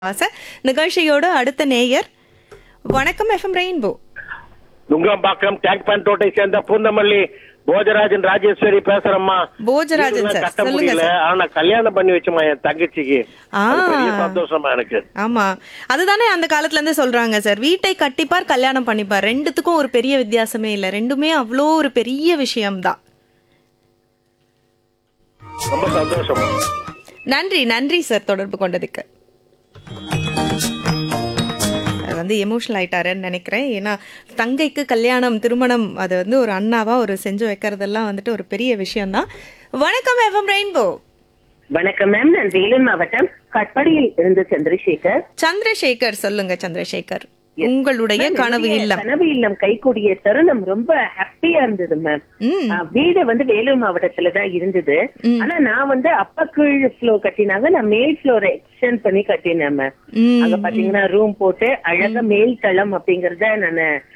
ஆசை நிகழ்ச்சியோட அடுத்த நேயர் வணக்கம் எஃப்எம் ரெயின்போ நுங்கம்பாக்கம் டேங்க் பேண்டோட்டை சேர்ந்த பூந்தமல்லி போஜராஜன் ராஜேஸ்வரி பேசுறேம்மா போஜராஜன் வீடுலாம் சார், கட்ட சொல்லுங்க முடியல சார். ஆனா கல்யாணம் பண்ணி வச்சுமா என் தங்கச்சிக்கு ஆ. அது பெரிய சந்தோஷமா எனக்கு ஆமா அதுதானே அந்த காலத்துல இருந்து சொல்றாங்க சார் வீட்டை கட்டிப்பார் கல்யாணம் பண்ணிப்பார் ரெண்டுத்துக்கும் ஒரு பெரிய வித்தியாசமே இல்ல ரெண்டுமே அவ்வளோ ஒரு பெரிய விஷயம்தான் ரொம்ப சந்தோஷம் நன்றி நன்றி சார் தொடர்பு கொண்டதுக்கு அது வந்து எமோஷனல் ஆயிட்டாருன்னு நினைக்கிறேன் ஏன்னா தங்கைக்கு கல்யாணம் திருமணம் அது வந்து ஒரு அண்ணாவா ஒரு செஞ்சு வைக்கிறதெல்லாம் வந்துட்டு ஒரு பெரிய விஷயம்தான் வணக்கம் எஃப்எம் ரெயின்போ வணக்கம் மேம் நான் வேலூர் மாவட்டம் கட்படியில் இருந்து சந்திரசேகர் சந்திரசேகர் சொல்லுங்க சந்திரசேகர் உங்களுடைய கனவு என்னுடைய இல்லம் கனவு இல்லம் கைகூடிய தருணம் ரொம்ப ஹாப்பியா இருந்தது மேம் ம் ஆ, வீடு வந்து வேலூர் மாவட்டத்துல தான் இருந்தது ஆனா நான் வந்து அப்ப கீழ் ஃப்ளோர் கட்டினாங்க நான் மேல் ஃப்ளோர் எக்ஸ்டெண்ட் பண்ணி கட்டினேன் மேம் ம் அங்க பாத்தீங்கன்னா ரூம் போட்டு அழகா மேல் தளம் அப்படிங்கறத நான்